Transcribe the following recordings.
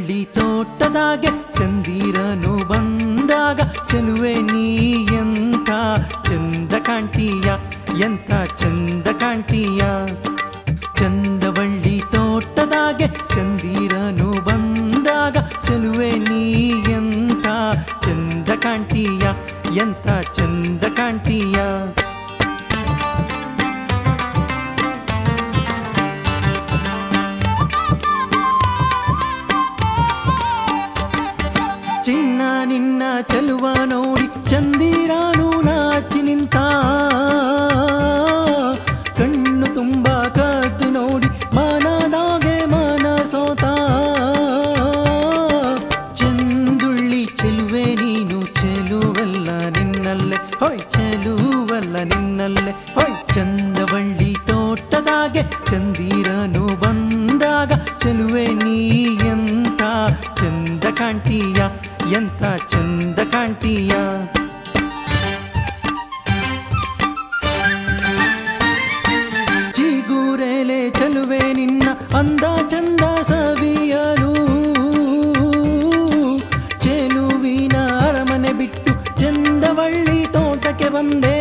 ಚಂದವಳ್ಳಿ ತೋಟದಾಗೆ ಚಂದಿರನು ಬಂದಾಗ ಚೆಲುವೆ ನೀ ಎಂತ ಚಂದ ಕಾಣ್ತೀಯ ಎಂತ ಚಂದ ಕಾಣ್ತೀಯ ಚಂದವಳ್ಳಿ ತೋಟದಾಗೆ ಚಂದಿರನು ಬಂದಾಗ ಚೆಲುವೆ ನೀ ಎಂತ ಚಂದ ಕಾಣ್ತೀಯ ಎಂತ ಚಂದ ಕಾಣ್ತೀಯ ಚಿನ್ನ ನಿನ್ನ ಚೆಲುವ ನೋಡಿ ಚಂದಿರಾನು ನಾಚಿ ನಿಂತ ಕಣ್ಣು ತುಂಬ ಕದ್ದು ನೋಡಿ ಮನದಾಗೆ ಮನ ಸೋತ ಚಂದುಳ್ಳಿ ಚೆಲುವೆ ನೀನು ಚೆಲುವಲ್ಲ ನಿನ್ನಲ್ಲೇ ಹೊಯ್ ಚೆಲುವಲ್ಲ ನಿನ್ನಲ್ಲೇ ಹೊಯ್ ಚಂದವಳ್ಳಿ ತೋಟದಾಗೆ ಚಂದಿರನು ಬಂದಾಗ ಚೆಲುವೆ ನೀ ಎಂತ ಚಂದ ಕಾಣ್ತೀಯ ಎಂತ ಚಂದ ಕಾಣ್ತೀಯ ಚಿಗುರೆಲೆ ಚೆಲುವೆ ನಿನ್ನ ಅಂದ ಚಂದ ಸವಿಯಲು ಚೆಲುವಿನ ಅರಮನೆ ಬಿಟ್ಟು ಚಂದವಳ್ಳಿ ತೋಟಕ್ಕೆ ಬಂದೆ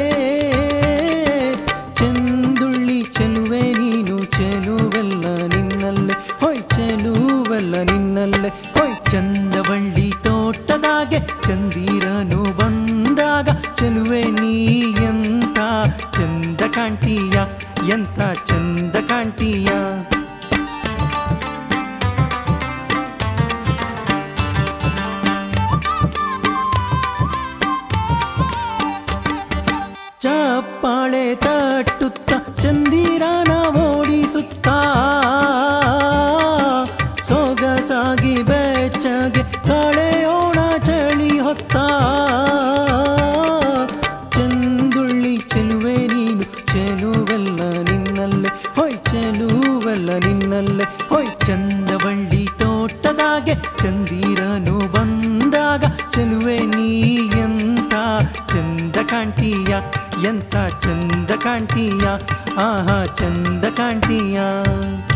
ಚಂದುಳ್ಳಿ ಚೆಲುವೆ ನೀನು ಚೆಲುವೆಲ್ಲ ನಿನ್ನಲ್ಲೇ ಹೊಯ್ ಚೆಲುವೆಲ್ಲ ನಿನ್ನಲ್ಲೇ ಹೊಯ್ ಚಂದವಳ್ಳಿ ತೋಟದಾಗೆ ಚಂದಿರನು ಬಂದಾಗ ಚೆಲುವೆ ನೀ ಎಂತ ಚಂದ ಕಾಣ್ತೀಯ ಎಂತ ಚಂದ ಕಾಣ್ತೀಯ ಚಪ್ಪಾಳೆ ತಟ್ಟುತ್ತ ಚಂದಿರನ ಓಡಿಸುತ್ತ ಸೊಗಸಾಗಿ ಬೆಚ್ಚಗೆ ಕಳೆಯೋಣ ಚಳಿ ಹೊತ್ತ ಚಂದುಳ್ಳಿ ಚೆಲುವೆ ನೀನು ಚೆಲುವೆಲ್ಲ ನಿನ್ನಲ್ಲೇ ಹೊಯ್ ಚೆಲುವೆಲ್ಲ ನಿನ್ನಲ್ಲೇ ಹೊಯ್ ಚಂದವಳ್ಳಿ ತೋಟದಾಗೆ ಚಂದಿರನು ಬಂದಾಗ ಚೆಲುವೆ ನೀ ಎಂತ ಚಂದ ಕಾಣ್ತೀಯ ಎಂತ ಚಂದ ಕಾಣ್ತೀಯ ಆಹಾ ಚಂದ ಕಾಣ್ತೀಯ